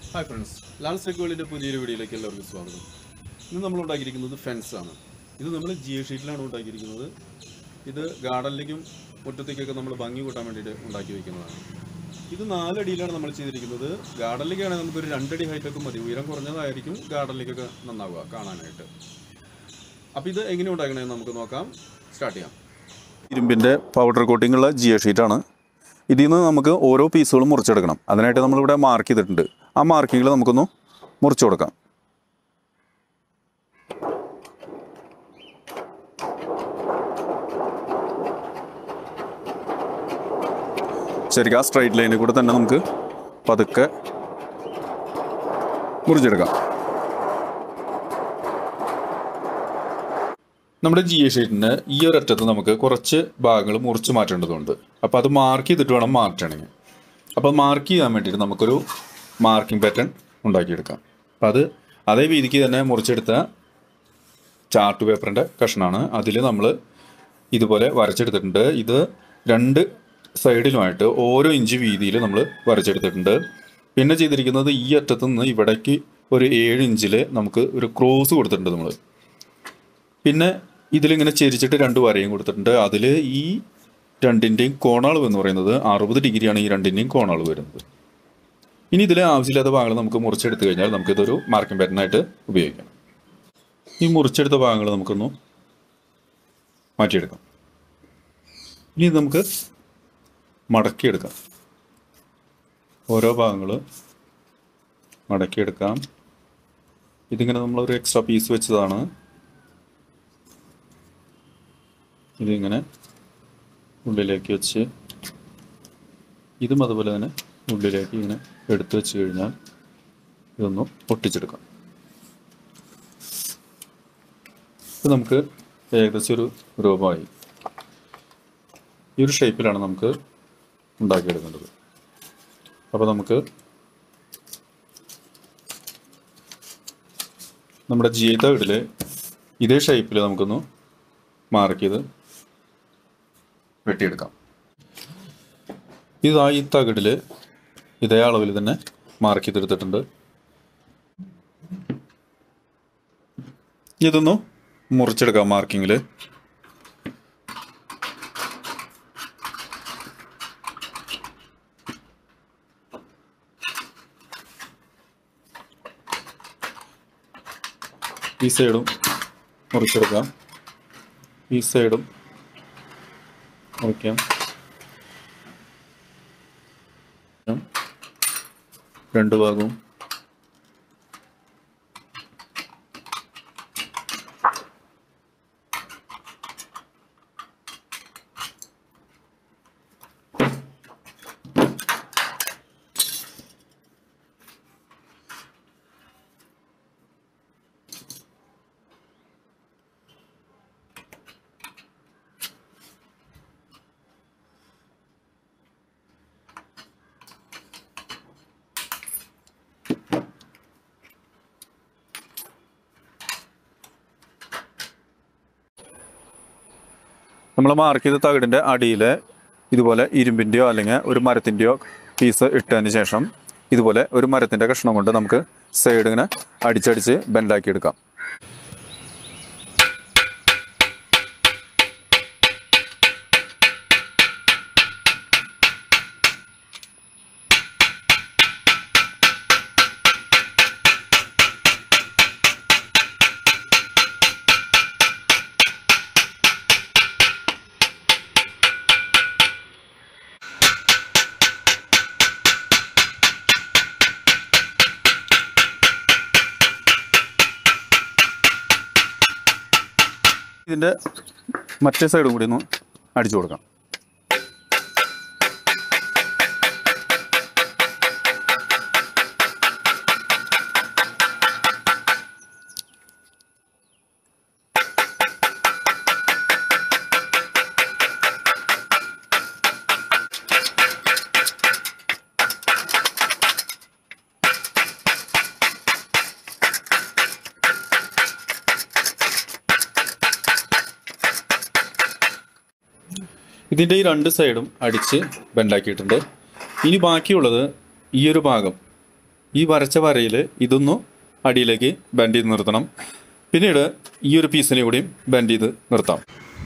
hi friends Lance tech വേൾഡിൻ്റെ പുതിയൊരു വീഡിയോയിലേക്ക് എല്ലാവർക്കും സ്വാഗതം ഇന്ന് നമ്മൾ ഉണ്ടാക്കിയിരിക്കുന്നത് ഫെൻസ് ആണ് ഇത് നമ്മൾ ജിയോ ഷീറ്റിലാണ് ഉണ്ടാക്കിയിരിക്കുന്നത് ഇത് ഗാർഡനിലേക്കും മുറ്റത്തേക്കൊക്കെ നമ്മൾ ഭംഗി കൂട്ടാൻ വേണ്ടിയിട്ട് ഉണ്ടാക്കി വയ്ക്കുന്നതാണ് ഇത് നാലടിയിലാണ് നമ്മൾ ചെയ്തിരിക്കുന്നത് ഗാർഡനിലേക്കാണെങ്കിൽ നമുക്കൊരു രണ്ടടി ഹൈറ്റൊക്കെ മതി ഉയരം കുറഞ്ഞതായിരിക്കും ഗാർഡനിലേക്കൊക്കെ നന്നാവുക കാണാനായിട്ട് അപ്പോൾ ഇത് എങ്ങനെ ഉണ്ടാക്കണമെന്ന് നമുക്ക് നോക്കാം സ്റ്റാർട്ട് ചെയ്യാം ഇരുമ്പിൻ്റെ പൗഡർ കോട്ടിംഗ് ഉള്ള ജിയോ ഷീറ്റാണ് ഇതിൽ നിന്ന് നമുക്ക് ഓരോ പീസുകളും മുറിച്ചെടുക്കണം അതിനായിട്ട് നമ്മളിവിടെ മാർക്ക് ചെയ്തിട്ടുണ്ട് ആ മാർക്കിങ്ങിൽ നമുക്കൊന്ന് മുറിച്ചു കൊടുക്കാം ശരിക്കും ആ സ്ട്രൈറ്റ് ലൈനിൽ കൂടെ തന്നെ നമുക്ക് പതുക്കെ മുറിച്ചെടുക്കാം നമ്മുടെ ജി എ ഷീറ്റിന് ഈ ഒരു അറ്റത്ത് നമുക്ക് കുറച്ച് ഭാഗങ്ങൾ മുറിച്ച് മാറ്റേണ്ടതുണ്ട് അപ്പോൾ അത് മാർക്ക് ചെയ്തിട്ട് വേണം മാറ്റണമെങ്കിൽ അപ്പോൾ മാർക്ക് ചെയ്യാൻ വേണ്ടിയിട്ട് നമുക്കൊരു മാർക്കിംഗ് പാറ്റേൺ ഉണ്ടാക്കിയെടുക്കാം അപ്പം അത് അതേ രീതിക്ക് തന്നെ മുറിച്ചെടുത്ത ചാർട്ട് പേപ്പറിൻ്റെ കഷ്ണമാണ് അതിൽ നമ്മൾ ഇതുപോലെ വരച്ചെടുത്തിട്ടുണ്ട് ഇത് രണ്ട് സൈഡിലുമായിട്ട് ഓരോ ഇഞ്ച് വീതിയിൽ നമ്മൾ വരച്ചെടുത്തിട്ടുണ്ട് പിന്നെ ചെയ്തിരിക്കുന്നത് ഈ അറ്റത്ത് നിന്ന് ഇവിടേക്ക് ഒരു ഏഴ് ഇഞ്ചിൽ നമുക്ക് ഒരു ക്രോസ് കൊടുത്തിട്ടുണ്ട് നമ്മൾ പിന്നെ ഇതിലിങ്ങനെ ചെരിച്ചിട്ട് രണ്ട് വരയും കൊടുത്തിട്ടുണ്ട് അതിൽ ഈ രണ്ടിൻ്റെയും കോണളവ് എന്ന് പറയുന്നത് അറുപത് ഡിഗ്രിയാണ് ഈ രണ്ടിൻ്റെയും കോണളവ് വരുന്നത് ഇനി ഇതിലെ ആവശ്യമില്ലാത്ത ഭാഗങ്ങൾ നമുക്ക് മുറിച്ചെടുത്ത് കഴിഞ്ഞാൽ നമുക്കിതൊരു മാർക്കിംഗ് പാറ്റേണായിട്ട് ഉപയോഗിക്കാം ഈ മുറിച്ചെടുത്ത ഭാഗങ്ങൾ നമുക്കൊന്ന് മാറ്റിയെടുക്കാം ഇനി ഇത് നമുക്ക് മടക്കിയെടുക്കാം ഓരോ ഭാഗങ്ങൾ മടക്കിയെടുക്കാം ഇതിങ്ങനെ നമ്മളൊരു എക്സ്ട്രാ പീസ് വെച്ചതാണ് ഇതിങ്ങനെ ഉള്ളിലേക്ക് വെച്ച് ഇതും അതുപോലെ തന്നെ ഉള്ളിലേക്ക് ഇങ്ങനെ എടുത്തു വെച്ച് കഴിഞ്ഞാൽ ഇതൊന്ന് ഒട്ടിച്ചെടുക്കാം ഇത് നമുക്ക് ഏകദേശം ഒരു രൂപമായി ഈ ഒരു ഷേപ്പിലാണ് നമുക്ക് ഉണ്ടാക്കിയെടുക്കേണ്ടത് അപ്പോൾ നമുക്ക് നമ്മുടെ ജീവിതത്തിൽ ഇതേ ഷേപ്പിൽ നമുക്കൊന്ന് മാർക്ക് ചെയ്ത് വെട്ടിയെടുക്കാം ഇതാ ഈ തകിടിൽ ഇതേ അളവിൽ തന്നെ മാർക്ക് ചെയ്തെടുത്തിട്ടുണ്ട് ഇതൊന്ന് മുറിച്ചെടുക്കാം മാർക്കിങ്ങിൽ ഈ സൈഡും മുറിച്ചെടുക്കാം ഈ സൈഡും മുറിക്കാം രണ്ട് ഭാഗവും നമ്മൾ മാർക്ക് ചെയ്ത തകിടിൻ്റെ അടിയിൽ ഇതുപോലെ ഇരുമ്പിൻ്റെയോ അല്ലെങ്കിൽ ഒരു മരത്തിൻ്റെയോ പീസ് ഇട്ടതിന് ശേഷം ഇതുപോലെ ഒരു മരത്തിൻ്റെ കഷ്ണം കൊണ്ട് നമുക്ക് സൈഡ് ഇങ്ങനെ അടിച്ചടിച്ച് ബെൻഡാക്കി എടുക്കാം ഇതിൻ്റെ മറ്റേ സൈഡും കൂടി ഒന്ന് അടിച്ചു കൊടുക്കാം ഇതിൻ്റെ ഈ രണ്ട് സൈഡും അടിച്ച് ബെൻഡാക്കിയിട്ടുണ്ട് ഇനി ബാക്കിയുള്ളത് ഈ ഒരു ഭാഗം ഈ വരച്ച വരയിൽ ഇതൊന്നു അടിയിലേക്ക് ബെൻഡ് ചെയ്ത് നിർത്തണം പിന്നീട് ഈ ഒരു പീസിനെ കൂടിയും ബെൻഡ് ചെയ്ത് നിർത്താം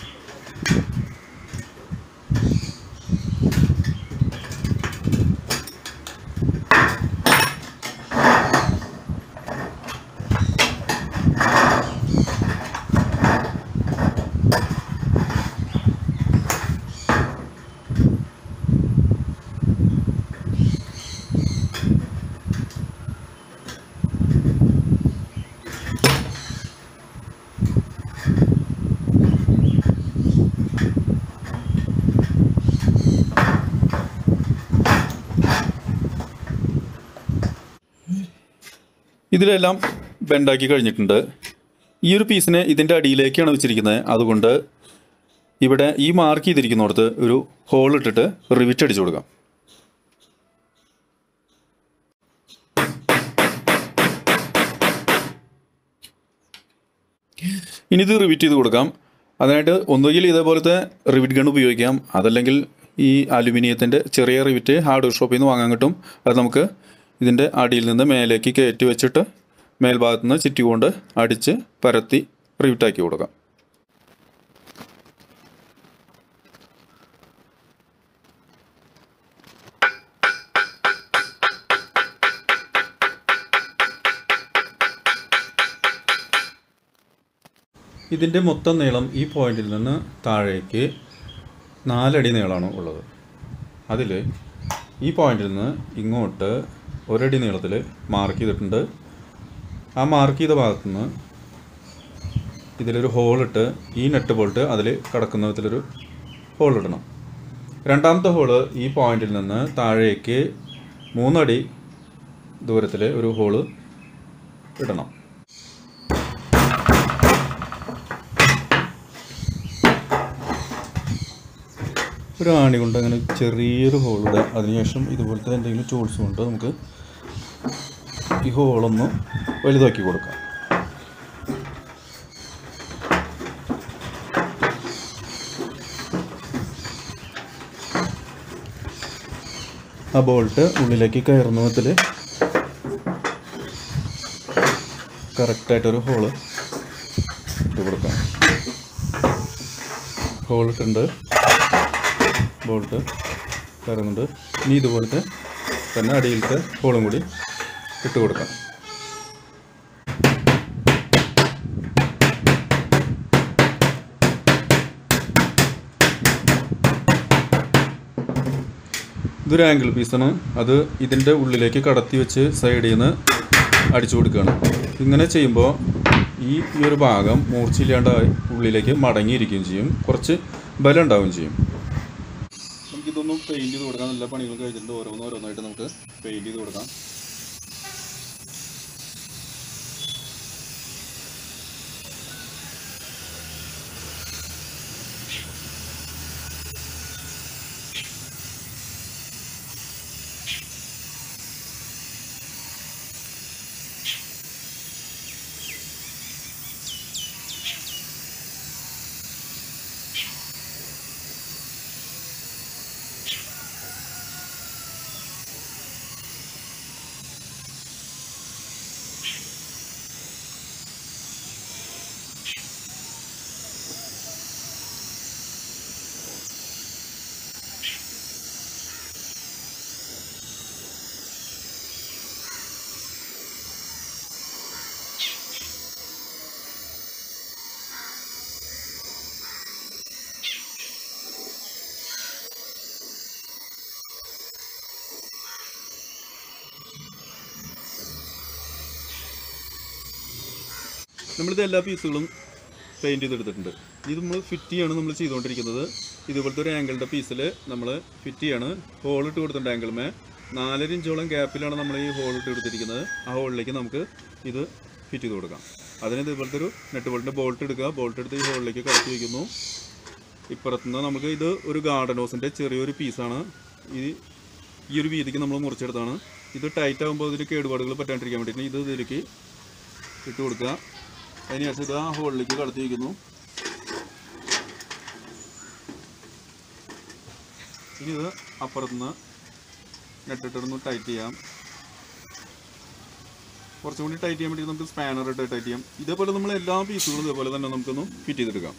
ഇതിലെല്ലാം ബെൻഡാക്കി കഴിഞ്ഞിട്ടുണ്ട് ഈ ഒരു പീസിനെ ഇതിൻ്റെ അടിയിലേക്കാണ് വെച്ചിരിക്കുന്നത് അതുകൊണ്ട് ഇവിടെ ഈ മാർക്ക് ചെയ്തിരിക്കുന്നിടത്ത് ഒരു ഹോൾ ഇട്ടിട്ട് റിവിറ്റ് അടിച്ചു കൊടുക്കാം ഇനി ഇത് റിവിറ്റ് ചെയ്ത് കൊടുക്കാം അതിനായിട്ട് ഒന്നുകിൽ ഇതേപോലത്തെ റിവിറ്റ് ഗൺ ഉപയോഗിക്കാം അതല്ലെങ്കിൽ ഈ അലുമിനിയത്തിൻ്റെ ചെറിയ റിവിറ്റ് ഹാർഡ്വെയർ ഷോപ്പിൽ നിന്ന് വാങ്ങാൻ കിട്ടും അത് നമുക്ക് ഇതിൻ്റെ അടിയിൽ നിന്ന് മേലേക്ക് കയറ്റി വെച്ചിട്ട് മേൽഭാഗത്ത് നിന്ന് ചുറ്റി കൊണ്ട് അടിച്ച് പരത്തി റിവിറ്റാക്കി കൊടുക്കാം ഇതിൻ്റെ മൊത്തം നീളം ഈ പോയിന്റിൽ നിന്ന് താഴേക്ക് നാലടി നീളമാണ് ഉള്ളത് അതിൽ ഈ പോയിന്റിൽ നിന്ന് ഇങ്ങോട്ട് ഒരടി നീളത്തിൽ മാർക്ക് ചെയ്തിട്ടുണ്ട് ആ മാർക്ക് ചെയ്ത ഭാഗത്തു നിന്ന് ഇതിലൊരു ഹോളിട്ട് ഈ നെറ്റ് ബോൾട്ട് അതിൽ കടക്കുന്ന വിധത്തിലൊരു ഹോൾ ഇടണം രണ്ടാമത്തെ ഹോള് ഈ പോയിന്റിൽ നിന്ന് താഴേക്ക് മൂന്നടി ദൂരത്തിൽ ഒരു ഹോള് ഇടണം ഒരു ആണി കൊണ്ട് അങ്ങനെ ചെറിയൊരു ഹോളിടുക അതിനുശേഷം ഇതുപോലത്തെ എന്തെങ്കിലും ടൂൾസ് കൊണ്ട് നമുക്ക് ഈ ഹോളൊന്ന് വലുതാക്കി കൊടുക്കാം ആ ബോൾട്ട് ഉള്ളിലേക്ക് കയറുന്ന വിധത്തിൽ കറക്റ്റായിട്ടൊരു ഹോള് ഇട്ട് കൊടുക്കാം ഹോൾ ഇട്ടുണ്ട് ബോൾട്ട് കയറുന്നുണ്ട് ഇനി ഇതുപോലത്തെ തന്നെ അടിയിലത്തെ ഹോളും കൂടി ഇട്ട് കൊടുക്കാം ഇതൊരു ആംഗിൾ പീസാണ് അത് ഇതിൻ്റെ ഉള്ളിലേക്ക് കടത്തി വെച്ച് സൈഡിൽ നിന്ന് അടിച്ചു കൊടുക്കുകയാണ് ഇങ്ങനെ ചെയ്യുമ്പോൾ ഈ ഈ ഒരു ഭാഗം മൂർച്ചയില്ലാണ്ടായി ഉള്ളിലേക്ക് മടങ്ങിയിരിക്കുകയും ചെയ്യും കുറച്ച് ബലം ഉണ്ടാവുകയും ചെയ്യും നമുക്കിതൊന്നും പെയിൻറ് ചെയ്ത് കൊടുക്കാം എല്ലാ പണികളും കഴിഞ്ഞിട്ട് ഓരോന്ന് ഓരോന്നായിട്ട് നമുക്ക് പെയിൻറ് ചെയ്ത് കൊടുക്കാം നമ്മളിത് എല്ലാ പീസുകളും പെയിൻറ് ചെയ്തെടുത്തിട്ടുണ്ട് ഇത് നമ്മൾ ഫിറ്റ് ചെയ്യാണ് നമ്മൾ ചെയ്തുകൊണ്ടിരിക്കുന്നത് ഇതുപോലത്തെ ഒരു ആംഗിളിൻ്റെ പീസിൽ നമ്മൾ ഫിറ്റ് ചെയ്യാണ് ഹോൾ ഇട്ട് കൊടുത്തിട്ടുണ്ട് ആംഗിൾമേ നാലര ഇഞ്ചോളം ഗ്യാപ്പിലാണ് നമ്മൾ ഈ ഹോൾ ഇട്ട് കൊടുത്തിരിക്കുന്നത് ആ ഹോളിലേക്ക് നമുക്ക് ഇത് ഫിറ്റ് ചെയ്ത് കൊടുക്കാം അതിന് ഇതുപോലത്തെ ഒരു നെറ്റ് ബോൾട്ടിൻ്റെ ബോൾട്ട് എടുക്കുക ബോൾട്ട് എടുത്ത് ഈ ഹോളിലേക്ക് കടത്തി വയ്ക്കുന്നു ഇപ്പുറത്തുനിന്ന് നമുക്ക് ഇത് ഒരു ഗാർഡൻ ഹോസിൻ്റെ ചെറിയൊരു പീസാണ് ഈ ഈ ഒരു വീതിക്ക് നമ്മൾ മുറിച്ചെടുത്താണ് ഇത് ടൈറ്റ് ആകുമ്പോൾ ഇതിന് കേടുപാടുകൾ പറ്റാണ്ടിരിക്കാൻ വേണ്ടിയിട്ട് ഇത് ഇതിലേക്ക് ഇട്ട് കൊടുക്കുക അതിനുശേഷം ഇത് ആ ഹോളിലേക്ക് കടത്തി വയ്ക്കുന്നു ഇനി ഇത് അപ്പുറത്തുനിന്ന് നെട്ടിട്ടൊന്ന് ടൈറ്റ് ചെയ്യാം കുറച്ചും കൂടി ടൈറ്റ് ചെയ്യാൻ വേണ്ടി നമുക്ക് സ്പാനർ ഇട്ട് ടൈറ്റ് ചെയ്യാം ഇതേപോലെ നമ്മൾ എല്ലാ പീസുകളും ഇതേപോലെ തന്നെ നമുക്കൊന്ന് ഫിറ്റ് ചെയ്തെടുക്കാം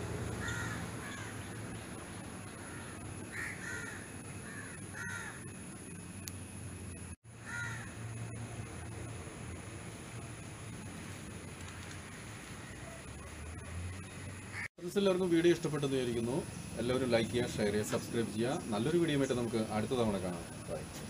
ഫ്രണ്ട്സ് എല്ലാവർക്കും വീഡിയോ ഇഷ്ടപ്പെട്ടെന്ന് വിചാരിക്കുന്നു എല്ലാവരും ലൈക്ക് ചെയ്യുക ഷെയർ ചെയ്യുക സബ്സ്ക്രൈബ് ചെയ്യുക നല്ലൊരു വീഡിയോ ആയിട്ട് നമുക്ക് അടുത്ത തവണ കാണാം ബൈ